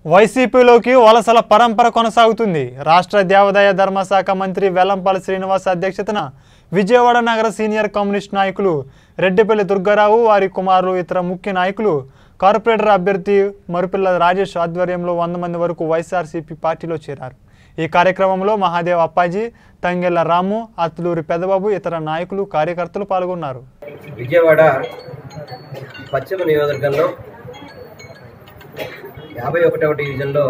వైసీపీలోకి వలసల పరంపర కొనసాగుతుంది రాష్ట్ర దేవాదాయ ధర్మశాఖ మంత్రి వెల్లంపల్లి శ్రీనివాస్ అధ్యక్షతన విజయవాడ నగర సీనియర్ కమ్యూనిస్ట్ నాయకులు రెడ్డిపల్లి దుర్గారావు వారి కుమారులు ఇతర ముఖ్య నాయకులు కార్పొరేటర్ అభ్యర్థి మరుపిల్ల రాజేష్ ఆధ్వర్యంలో వంద మంది వరకు వైఎస్ఆర్సీపీ పార్టీలో చేరారు ఈ కార్యక్రమంలో మహాదేవ్ అప్పాజీ తంగెళ్ల రాము అత్లూరి పెదబాబు ఇతర నాయకులు కార్యకర్తలు పాల్గొన్నారు విజయవాడ పశ్చిమ నియోజకవర్గంలో యాభై ఒకటవ డివిజన్లో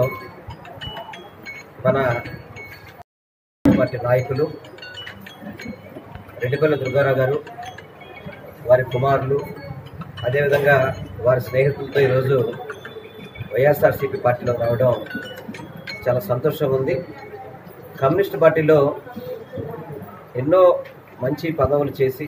మన పార్టీ నాయకులు రెడ్డిపల్లి దుర్గారావు గారు వారి కుమారులు అదేవిధంగా వారి స్నేహితులతో ఈరోజు వైఎస్ఆర్సీపీ పార్టీలో రావడం చాలా సంతోషంగా ఉంది కమ్యూనిస్ట్ పార్టీలో ఎన్నో మంచి పదవులు చేసి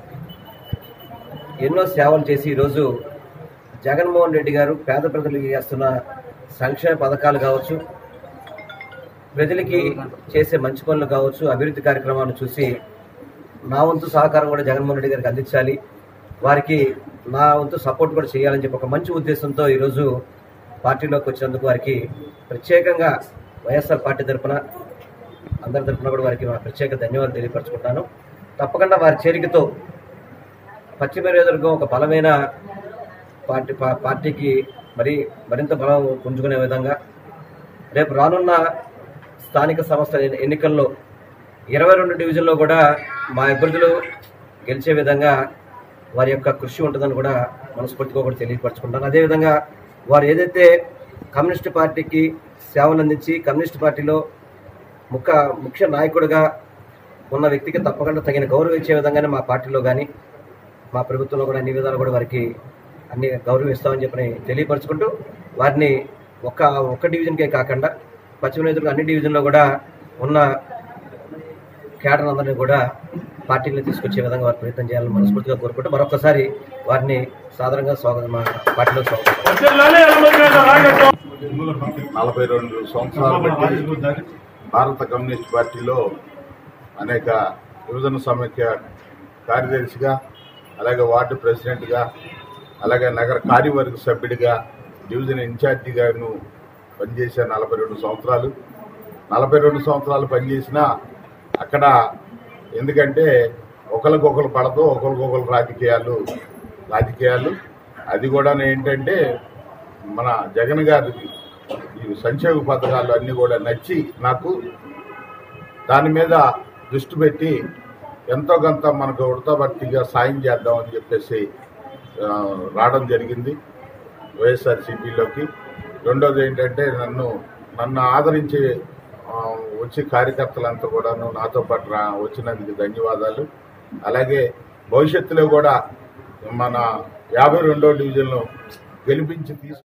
ఎన్నో సేవలు చేసి ఈరోజు జగన్మోహన్ రెడ్డి గారు పేద ప్రజలకు చేస్తున్న సంక్షేమ పథకాలు కావచ్చు ప్రజలకి చేసే మంచి పనులు కావచ్చు అభివృద్ధి కార్యక్రమాలను చూసి నా వంతు సహకారం కూడా జగన్మోహన్ రెడ్డి గారికి అందించాలి వారికి నా వంతు సపోర్ట్ కూడా చేయాలని చెప్పి ఒక మంచి ఉద్దేశంతో ఈరోజు పార్టీలోకి వచ్చినందుకు వారికి ప్రత్యేకంగా వైఎస్ఆర్ పార్టీ తరఫున అందరి తరఫున కూడా వారికి నా ప్రత్యేక ధన్యవాదాలు తెలియపరచుకుంటాను తప్పకుండా వారి చేరికతో పశ్చిమ నియోజకవర్గం ఒక బలమైన పార్టీ పా- పార్టీకి మరి మరింత బలం పుంజుకునే విధంగా రేపు రానున్న స్థానిక సంస్థల ఎన్ని- ఎన్నికల్లో ఇరవై రెండు డివిజన్లో కూడా మా అభ్యర్థులు గెలిచే విధంగా వారి యొక్క కృషి ఉంటుందని కూడా మనస్ఫూర్తిగా కూడా తెలియపరచుకుంటాను అదేవిధంగా వారు ఏదైతే కమ్యూనిస్ట్ పార్టీకి సేవలు అందించి కమ్యూనిస్ట్ పార్టీలో ముఖ్య ముఖ్య నాయకుడిగా ఉన్న వ్యక్తికి తప్పకుండా తగిన గౌరవం ఇచ్చే విధంగానే మా పార్టీలో కానీ మా ప్రభుత్వంలో కూడా అన్ని విధాలు కూడా వారికి అన్ని గౌరవిస్తామని చెప్పని తెలియపరచుకుంటూ వారిని ఒక్క ఒక్క డివిజన్కే కాకుండా పశ్చిమ నియోజకవర్గం అన్ని డివిజన్లో కూడా ఉన్న కేడర్ అందరినీ కూడా పార్టీలో తీసుకొచ్చే విధంగా వారు ప్రయత్నం చేయాలని మనస్ఫూర్తిగా కోరుకుంటూ మరొకసారి వారిని సాధారణంగా స్వాగతం మా పార్టీలో స్వాగతం నలభై రెండు సంవత్సరాలు బట్టి భారత కమ్యూనిస్ట్ పార్టీలో అనేక యువజన సమైక్య కార్యదర్శిగా అలాగే వార్డు ప్రెసిడెంట్గా అలాగే నగర కార్యవర్గ సభ్యుడిగా డివిజన్ ఇన్ఛార్జిగాను పనిచేసే నలభై రెండు సంవత్సరాలు నలభై రెండు సంవత్సరాలు పనిచేసినా అక్కడ ఎందుకంటే ఒకరికొకరు పడతో ఒకరికొకరు రాజకీయాలు రాజకీయాలు అది కూడా ఏంటంటే మన జగన్ గారికి ఈ సంక్షేమ పథకాలు అన్నీ కూడా నచ్చి నాకు దాని మీద దృష్టి పెట్టి ఎంతో కొంత మనకు ఉడతాభక్తిగా సాయం చేద్దామని చెప్పేసి ఆ, రావడం జరిగింది వైఎస్ఆర్సీపీలోకి రెండోది ఏంటంటే నన్ను నన్ను ఆదరించి ఆ, వచ్చి కార్యకర్తలంతా కూడాను నాతో పాటు రా వచ్చినందుకు ధన్యవాదాలు అలాగే భవిష్యత్తులో కూడా మన యాభై రెండో డివిజన్లో గెలిపించి తీసుకు